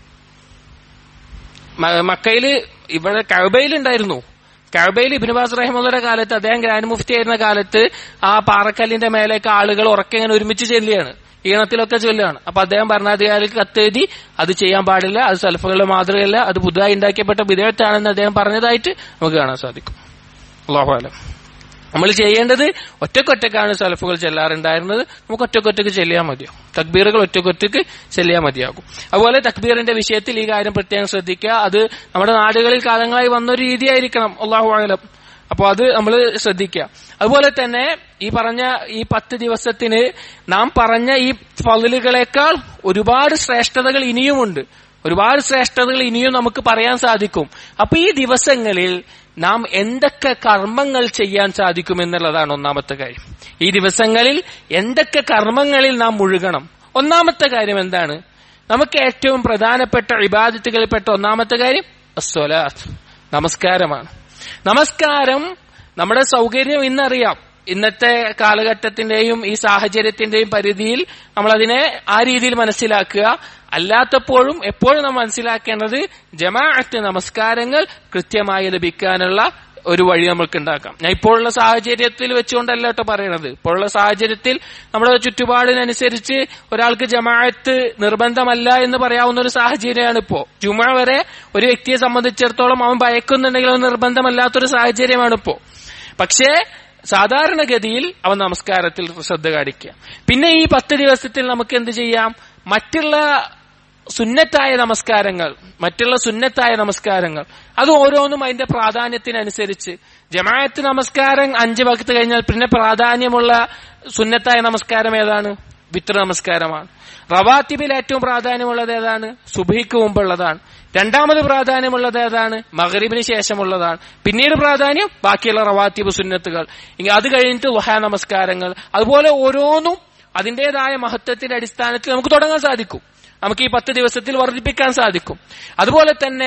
മ- മക്കയില് ഇവിടെ കഴബയിലുണ്ടായിരുന്നു കഴബയിൽ ഇബിനുബാസ് റഹിമുള്ളയുടെ കാലത്ത് അദ്ദേഹം ഗ്രാൻഡ് മുഫ്തി ആയിരുന്ന കാലത്ത് ആ പാറക്കല്ലിന്റെ മേലേക്ക് ആളുകൾ ഉറക്കെ ഇങ്ങനെ ഒരുമിച്ച് ചെല്ലുകയാണ് ഈണത്തിലൊക്കെ ചൊല്ലുകയാണ് അപ്പൊ അദ്ദേഹം ഭരണാധികാരിക്ക് കത്തെഴുതി അത് ചെയ്യാൻ പാടില്ല അത് സൽഫകളുടെ മാതൃകയല്ല അത് പുതുതായി ഉണ്ടാക്കിയപ്പെട്ട വിധേയത്താണെന്ന് അദ്ദേഹം പറഞ്ഞതായിട്ട് നമുക്ക് കാണാൻ സാധിക്കും അള്ളാഹു അലം നമ്മൾ ചെയ്യേണ്ടത് ഒറ്റക്കൊറ്റക്കാണ് സലഫുകൾ ചെല്ലാറുണ്ടായിരുന്നത് നമുക്ക് ഒറ്റക്കൊറ്റക്ക് ചെല്ലിയാൽ മതിയാവും തക്ബീറുകൾ ഒറ്റക്കൊറ്റക്ക് ചെല്ലിയാൽ മതിയാകും അതുപോലെ തക്ബീറിന്റെ വിഷയത്തിൽ ഈ കാര്യം പ്രത്യേകം ശ്രദ്ധിക്കുക അത് നമ്മുടെ നാടുകളിൽ കാലങ്ങളായി വന്നൊരു രീതിയായിരിക്കണം അള്ളാഹു ആലം അപ്പോൾ അത് നമ്മൾ ശ്രദ്ധിക്കുക അതുപോലെ തന്നെ ഈ പറഞ്ഞ ഈ പത്ത് ദിവസത്തിന് നാം പറഞ്ഞ ഈ ഫതിലുകളെക്കാൾ ഒരുപാട് ശ്രേഷ്ഠതകൾ ഇനിയുമുണ്ട് ഒരുപാട് ശ്രേഷ്ഠതകൾ ഇനിയും നമുക്ക് പറയാൻ സാധിക്കും അപ്പൊ ഈ ദിവസങ്ങളിൽ നാം എന്തൊക്കെ കർമ്മങ്ങൾ ചെയ്യാൻ സാധിക്കും എന്നുള്ളതാണ് ഒന്നാമത്തെ കാര്യം ഈ ദിവസങ്ങളിൽ എന്തൊക്കെ കർമ്മങ്ങളിൽ നാം മുഴുകണം ഒന്നാമത്തെ കാര്യം എന്താണ് നമുക്ക് ഏറ്റവും പ്രധാനപ്പെട്ട ഇബാദത്തുകളിൽപ്പെട്ട ഒന്നാമത്തെ കാര്യം അസ്വലാത്ത് നമസ്കാരമാണ് നമസ്കാരം നമ്മുടെ സൗകര്യം ഇന്നറിയാം ഇന്നത്തെ കാലഘട്ടത്തിന്റെയും ഈ സാഹചര്യത്തിന്റെയും പരിധിയിൽ നമ്മൾ അതിനെ ആ രീതിയിൽ മനസ്സിലാക്കുക അല്ലാത്തപ്പോഴും എപ്പോഴും നാം മനസ്സിലാക്കേണ്ടത് ജമാഅത്ത് നമസ്കാരങ്ങൾ കൃത്യമായി ലഭിക്കാനുള്ള ഒരു വഴി നമുക്ക് ഉണ്ടാക്കാം ഞാൻ ഇപ്പോഴുള്ള സാഹചര്യത്തിൽ വെച്ചുകൊണ്ടല്ല കേട്ടോ പറയണത് ഇപ്പോഴുള്ള സാഹചര്യത്തിൽ നമ്മുടെ ചുറ്റുപാടിനനുസരിച്ച് ഒരാൾക്ക് ജമാഅത്ത് നിർബന്ധമല്ല എന്ന് പറയാവുന്ന ഒരു സാഹചര്യമാണ് ഇപ്പോ ജുമ വരെ ഒരു വ്യക്തിയെ സംബന്ധിച്ചിടത്തോളം അവൻ ഭയക്കുന്നുണ്ടെങ്കിൽ അത് നിർബന്ധമല്ലാത്തൊരു സാഹചര്യമാണ് ഇപ്പോ പക്ഷേ സാധാരണഗതിയിൽ അവൻ നമസ്കാരത്തിൽ ശ്രദ്ധ കാണിക്കുക പിന്നെ ഈ പത്ത് ദിവസത്തിൽ നമുക്ക് എന്ത് ചെയ്യാം മറ്റുള്ള സുന്നത്തായ നമസ്കാരങ്ങൾ മറ്റുള്ള സുന്നത്തായ നമസ്കാരങ്ങൾ അത് ഓരോന്നും അതിന്റെ പ്രാധാന്യത്തിനനുസരിച്ച് ജമാഅത്ത് നമസ്കാരം അഞ്ച് വക്ത് കഴിഞ്ഞാൽ പിന്നെ പ്രാധാന്യമുള്ള സുന്നത്തായ നമസ്കാരം ഏതാണ് വിത്ര നമസ്കാരമാണ് റവാത്തിബിൽ ഏറ്റവും പ്രാധാന്യമുള്ളത് ഏതാണ് സുബഹിക്ക് മുമ്പുള്ളതാണ് രണ്ടാമത് പ്രാധാന്യമുള്ളത് ഏതാണ് മഹറിബിന് ശേഷമുള്ളതാണ് പിന്നീട് പ്രാധാന്യം ബാക്കിയുള്ള റവാത്തിബ് സുന്നത്തുകൾ ഇനി അത് കഴിഞ്ഞിട്ട് വഹാ നമസ്കാരങ്ങൾ അതുപോലെ ഓരോന്നും അതിന്റേതായ മഹത്വത്തിന്റെ അടിസ്ഥാനത്തിൽ നമുക്ക് തുടങ്ങാൻ സാധിക്കും നമുക്ക് ഈ പത്ത് ദിവസത്തിൽ വർദ്ധിപ്പിക്കാൻ സാധിക്കും അതുപോലെ തന്നെ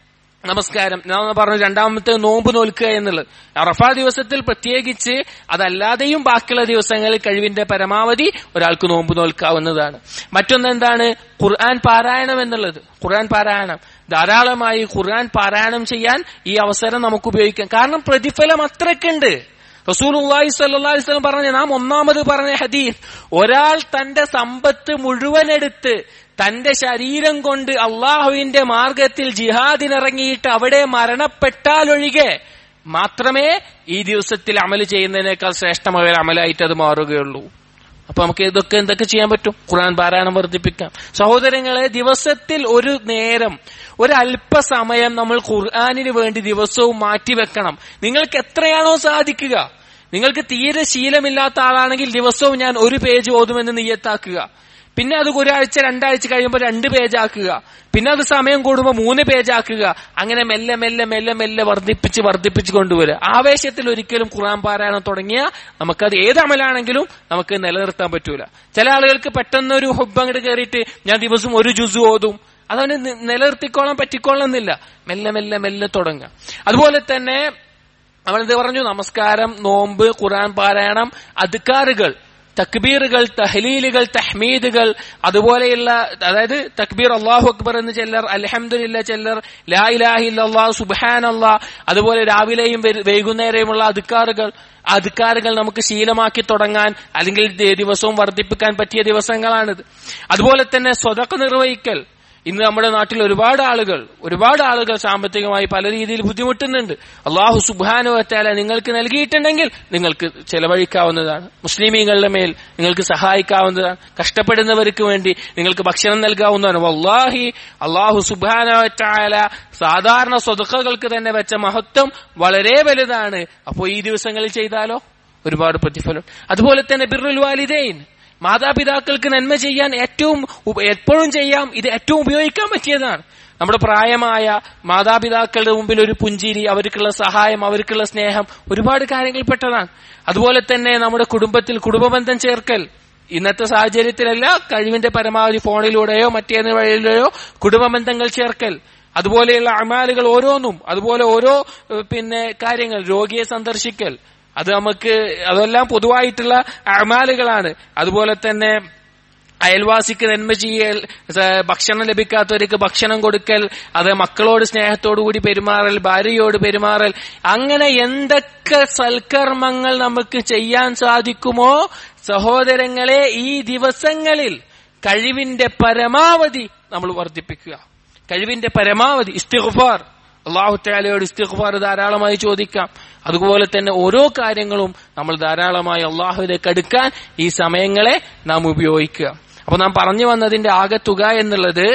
നമസ്കാരം ഞാൻ പറഞ്ഞു രണ്ടാമത്തെ നോമ്പ് നോൽക്കുക എന്നുള്ളത് അറഫാ ദിവസത്തിൽ പ്രത്യേകിച്ച് അതല്ലാതെയും ബാക്കിയുള്ള ദിവസങ്ങളിൽ കഴിവിന്റെ പരമാവധി ഒരാൾക്ക് നോമ്പ് നോൽക്കാവുന്നതാണ് മറ്റൊന്ന് എന്താണ് ഖുർആൻ പാരായണം എന്നുള്ളത് ഖുർആൻ പാരായണം ധാരാളമായി ഖുർആൻ പാരായണം ചെയ്യാൻ ഈ അവസരം നമുക്ക് ഉപയോഗിക്കാം കാരണം പ്രതിഫലം അത്രയ്ക്കുണ്ട് റസൂൽ അള്ളാഹി സല്ലി വസ്ലം പറഞ്ഞ നാം ഒന്നാമത് പറഞ്ഞ ഹദീസ് ഒരാൾ തന്റെ സമ്പത്ത് മുഴുവൻ എടുത്ത് തന്റെ ശരീരം കൊണ്ട് അള്ളാഹുവിന്റെ മാർഗത്തിൽ ജിഹാദിനിറങ്ങിയിട്ട് അവിടെ മരണപ്പെട്ടാലൊഴികെ മാത്രമേ ഈ ദിവസത്തിൽ അമല് ചെയ്യുന്നതിനേക്കാൾ ശ്രേഷ്ഠമായ ഒരു അമലായിട്ട് അത് മാറുകയുള്ളൂ അപ്പൊ നമുക്ക് ഇതൊക്കെ എന്തൊക്കെ ചെയ്യാൻ പറ്റും ഖുർആൻ പാരായണം വർദ്ധിപ്പിക്കാം സഹോദരങ്ങളെ ദിവസത്തിൽ ഒരു നേരം ഒരു അല്പസമയം നമ്മൾ ഖുർആാനിന് വേണ്ടി ദിവസവും മാറ്റിവെക്കണം നിങ്ങൾക്ക് എത്രയാണോ സാധിക്കുക നിങ്ങൾക്ക് തീരെ ശീലമില്ലാത്ത ആളാണെങ്കിൽ ദിവസവും ഞാൻ ഒരു പേജ് ഓതുമെന്ന് നീയത്താക്കുക പിന്നെ അത് ഒരാഴ്ച രണ്ടാഴ്ച കഴിയുമ്പോൾ രണ്ട് പേജ് ആക്കുക പിന്നെ അത് സമയം കൂടുമ്പോൾ മൂന്ന് പേജ് ആക്കുക അങ്ങനെ മെല്ലെ മെല്ലെ മെല്ലെ മെല്ലെ വർദ്ധിപ്പിച്ച് വർദ്ധിപ്പിച്ച് കൊണ്ടുവരിക ആവേശത്തിൽ ഒരിക്കലും ഖുറാൻ പാരായണം തുടങ്ങിയ നമുക്കത് ഏത് അമലാണെങ്കിലും നമുക്ക് നിലനിർത്താൻ പറ്റൂല ചില ആളുകൾക്ക് പെട്ടെന്നൊരു ഹുബ് അങ്ങോട്ട് കയറിയിട്ട് ഞാൻ ദിവസം ഒരു ജുസു ഓതും അതവന് നിലനിർത്തിക്കോളാൻ പറ്റിക്കോളണമെന്നില്ല മെല്ലെ മെല്ലെ മെല്ലെ തുടങ്ങുക അതുപോലെ തന്നെ അവനെന്ത് പറഞ്ഞു നമസ്കാരം നോമ്പ് ഖുറാൻ പാരായണം അധികാറുകൾ തക്ബീറുകൾ തഹലീലുകൾ തഹ്മീദുകൾ അതുപോലെയുള്ള അതായത് തക്ബീർ അള്ളാഹു അക്ബർ എന്ന് ചെല്ലർ അലഹമുല്ല ചെല്ലർ ലാ ഇലാഹില്ലാ സുബാൻ അള്ളാ അതുപോലെ രാവിലെയും വൈകുന്നേരവുമുള്ള അധികാറുകൾ അധികാരങ്ങൾ നമുക്ക് ശീലമാക്കി തുടങ്ങാൻ അല്ലെങ്കിൽ ദിവസവും വർദ്ധിപ്പിക്കാൻ പറ്റിയ ദിവസങ്ങളാണിത് അതുപോലെ തന്നെ സ്വതക്ക നിർവഹിക്കൽ ഇന്ന് നമ്മുടെ നാട്ടിൽ ഒരുപാട് ആളുകൾ ഒരുപാട് ആളുകൾ സാമ്പത്തികമായി പല രീതിയിൽ ബുദ്ധിമുട്ടുന്നുണ്ട് അള്ളാഹു സുബാനുവറ്റാല നിങ്ങൾക്ക് നൽകിയിട്ടുണ്ടെങ്കിൽ നിങ്ങൾക്ക് ചെലവഴിക്കാവുന്നതാണ് മുസ്ലിമീങ്ങളുടെ മേൽ നിങ്ങൾക്ക് സഹായിക്കാവുന്നതാണ് കഷ്ടപ്പെടുന്നവർക്ക് വേണ്ടി നിങ്ങൾക്ക് ഭക്ഷണം നൽകാവുന്നതാണ് വല്ലാഹി അള്ളാഹു സുബാനുവറ്റാല സാധാരണ സ്വതുക്കകൾക്ക് തന്നെ വെച്ച മഹത്വം വളരെ വലുതാണ് അപ്പോൾ ഈ ദിവസങ്ങളിൽ ചെയ്താലോ ഒരുപാട് പ്രതിഫലം അതുപോലെ തന്നെ ബിറുൽ വാലിദൈൻ മാതാപിതാക്കൾക്ക് നന്മ ചെയ്യാൻ ഏറ്റവും എപ്പോഴും ചെയ്യാം ഇത് ഏറ്റവും ഉപയോഗിക്കാൻ പറ്റിയതാണ് നമ്മുടെ പ്രായമായ മാതാപിതാക്കളുടെ മുമ്പിൽ ഒരു പുഞ്ചിരി അവർക്കുള്ള സഹായം അവർക്കുള്ള സ്നേഹം ഒരുപാട് കാര്യങ്ങൾപ്പെട്ടതാണ് അതുപോലെ തന്നെ നമ്മുടെ കുടുംബത്തിൽ കുടുംബബന്ധം ചേർക്കൽ ഇന്നത്തെ സാഹചര്യത്തിലല്ല കഴിവിന്റെ പരമാവധി ഫോണിലൂടെയോ മറ്റേത് വഴിയിലൂടെയോ കുടുംബബന്ധങ്ങൾ ചേർക്കൽ അതുപോലെയുള്ള അമാലുകൾ ഓരോന്നും അതുപോലെ ഓരോ പിന്നെ കാര്യങ്ങൾ രോഗിയെ സന്ദർശിക്കൽ അത് നമുക്ക് അതെല്ലാം പൊതുവായിട്ടുള്ള അമാലുകളാണ് അതുപോലെ തന്നെ അയൽവാസിക്ക് നന്മ ചെയ്യൽ ഭക്ഷണം ലഭിക്കാത്തവർക്ക് ഭക്ഷണം കൊടുക്കൽ അത് മക്കളോട് സ്നേഹത്തോടുകൂടി പെരുമാറൽ ഭാര്യയോട് പെരുമാറൽ അങ്ങനെ എന്തൊക്കെ സൽക്കർമ്മങ്ങൾ നമുക്ക് ചെയ്യാൻ സാധിക്കുമോ സഹോദരങ്ങളെ ഈ ദിവസങ്ങളിൽ കഴിവിന്റെ പരമാവധി നമ്മൾ വർദ്ധിപ്പിക്കുക കഴിവിന്റെ പരമാവധി ഇസ്തിഗ്ഫാർ അള്ളാഹു താലയോട് ഇസ്തിഗ്ഫാർ ധാരാളമായി ചോദിക്കാം അതുപോലെ തന്നെ ഓരോ കാര്യങ്ങളും നമ്മൾ ധാരാളമായി അള്ളാഹുവിലേക്ക് അടുക്കാൻ ഈ സമയങ്ങളെ നാം ഉപയോഗിക്കുക അപ്പൊ നാം പറഞ്ഞു വന്നതിന്റെ ആകെ തുക എന്നുള്ളത്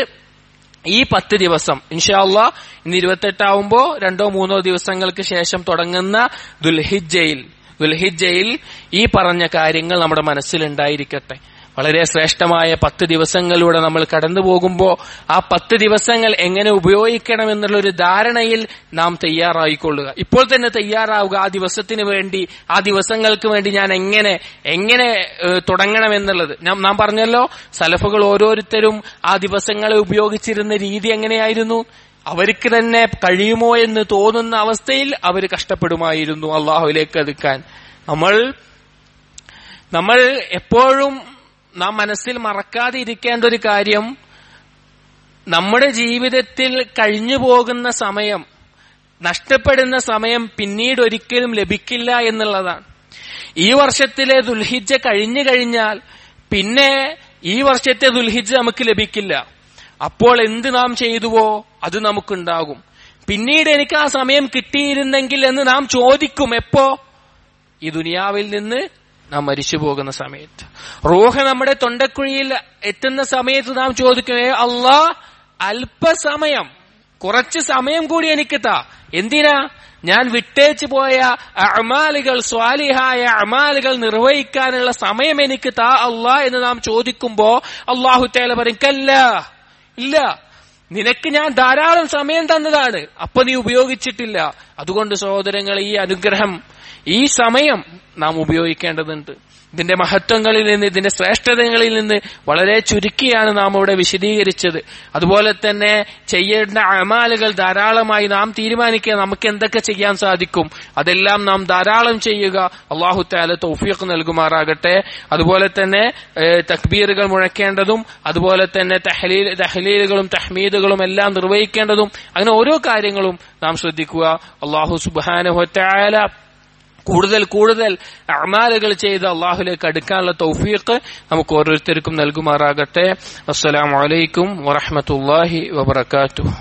ഈ പത്ത് ദിവസം ഇൻഷാല്ല ഇന്ന് ഇരുപത്തെട്ടാവുമ്പോ രണ്ടോ മൂന്നോ ദിവസങ്ങൾക്ക് ശേഷം തുടങ്ങുന്ന ദുൽഹിജയിൽ ദുൽഹിജയിൽ ഈ പറഞ്ഞ കാര്യങ്ങൾ നമ്മുടെ മനസ്സിലുണ്ടായിരിക്കട്ടെ വളരെ ശ്രേഷ്ഠമായ പത്ത് ദിവസങ്ങളിലൂടെ നമ്മൾ കടന്നു പോകുമ്പോൾ ആ പത്ത് ദിവസങ്ങൾ എങ്ങനെ ഉപയോഗിക്കണം എന്നുള്ള ഒരു ധാരണയിൽ നാം തയ്യാറായിക്കൊള്ളുക ഇപ്പോൾ തന്നെ തയ്യാറാവുക ആ ദിവസത്തിന് വേണ്ടി ആ ദിവസങ്ങൾക്ക് വേണ്ടി ഞാൻ എങ്ങനെ എങ്ങനെ തുടങ്ങണം എന്നുള്ളത് നാം പറഞ്ഞല്ലോ സലഫുകൾ ഓരോരുത്തരും ആ ദിവസങ്ങളെ ഉപയോഗിച്ചിരുന്ന രീതി എങ്ങനെയായിരുന്നു അവർക്ക് തന്നെ കഴിയുമോ എന്ന് തോന്നുന്ന അവസ്ഥയിൽ അവർ കഷ്ടപ്പെടുമായിരുന്നു അള്ളാഹുലേക്ക് അടുക്കാൻ നമ്മൾ നമ്മൾ എപ്പോഴും നാം മനസ്സിൽ മറക്കാതെ ഇരിക്കേണ്ട ഒരു കാര്യം നമ്മുടെ ജീവിതത്തിൽ കഴിഞ്ഞു പോകുന്ന സമയം നഷ്ടപ്പെടുന്ന സമയം പിന്നീട് ഒരിക്കലും ലഭിക്കില്ല എന്നുള്ളതാണ് ഈ വർഷത്തിലെ ദുൽഹിജ കഴിഞ്ഞു കഴിഞ്ഞാൽ പിന്നെ ഈ വർഷത്തെ ദുൽഹിജ നമുക്ക് ലഭിക്കില്ല അപ്പോൾ എന്ത് നാം ചെയ്തുവോ അത് നമുക്കുണ്ടാകും പിന്നീട് എനിക്ക് ആ സമയം കിട്ടിയിരുന്നെങ്കിൽ എന്ന് നാം ചോദിക്കും എപ്പോ ഈ ദുനിയാവിൽ നിന്ന് നാം മരിച്ചു പോകുന്ന സമയത്ത് റൂഹ നമ്മുടെ തൊണ്ടക്കുഴിയിൽ എത്തുന്ന സമയത്ത് നാം ചോദിക്കും ഏ അള്ളാ അല്പസമയം കുറച്ച് സമയം കൂടി എനിക്ക് താ എന്തിനാ ഞാൻ വിട്ടേച്ചു പോയ അമാലുകൾ സ്വാലിഹായ അമാലുകൾ നിർവഹിക്കാനുള്ള സമയം എനിക്ക് താ അള്ളാ എന്ന് നാം ചോദിക്കുമ്പോ അള്ളാഹു തേല പറയും കല്ല ഇല്ല നിനക്ക് ഞാൻ ധാരാളം സമയം തന്നതാണ് അപ്പൊ നീ ഉപയോഗിച്ചിട്ടില്ല അതുകൊണ്ട് സഹോദരങ്ങൾ ഈ അനുഗ്രഹം ഈ സമയം നാം ഉപയോഗിക്കേണ്ടതുണ്ട് ഇതിന്റെ മഹത്വങ്ങളിൽ നിന്ന് ഇതിന്റെ ശ്രേഷ്ഠതകളിൽ നിന്ന് വളരെ ചുരുക്കിയാണ് നാം ഇവിടെ വിശദീകരിച്ചത് അതുപോലെ തന്നെ ചെയ്യേണ്ട അമാലുകൾ ധാരാളമായി നാം തീരുമാനിക്കുക നമുക്ക് എന്തൊക്കെ ചെയ്യാൻ സാധിക്കും അതെല്ലാം നാം ധാരാളം ചെയ്യുക അള്ളാഹു താല തൗഫീഖ് നൽകുമാറാകട്ടെ അതുപോലെ തന്നെ ഏഹ്, തക്ബീറുകൾ മുഴക്കേണ്ടതും അതുപോലെ തന്നെ തഹലീൽ തഹലീലുകളും തഹ്മീദുകളും എല്ലാം നിർവഹിക്കേണ്ടതും അങ്ങനെ ഓരോ കാര്യങ്ങളും നാം ശ്രദ്ധിക്കുക അള്ളാഹു സുബാനുഹത്തായ കൂടുതൽ കൂടുതൽ അമാലുകൾ ചെയ്ത് അള്ളാഹുലേക്ക് അടുക്കാനുള്ള തൗഫീഖ് നമുക്ക് ഓരോരുത്തർക്കും നൽകുമാറാകട്ടെ അസ്സലാമലൈക്കും വറഹമത്തല്ലാഹി വബർക്കാത്തു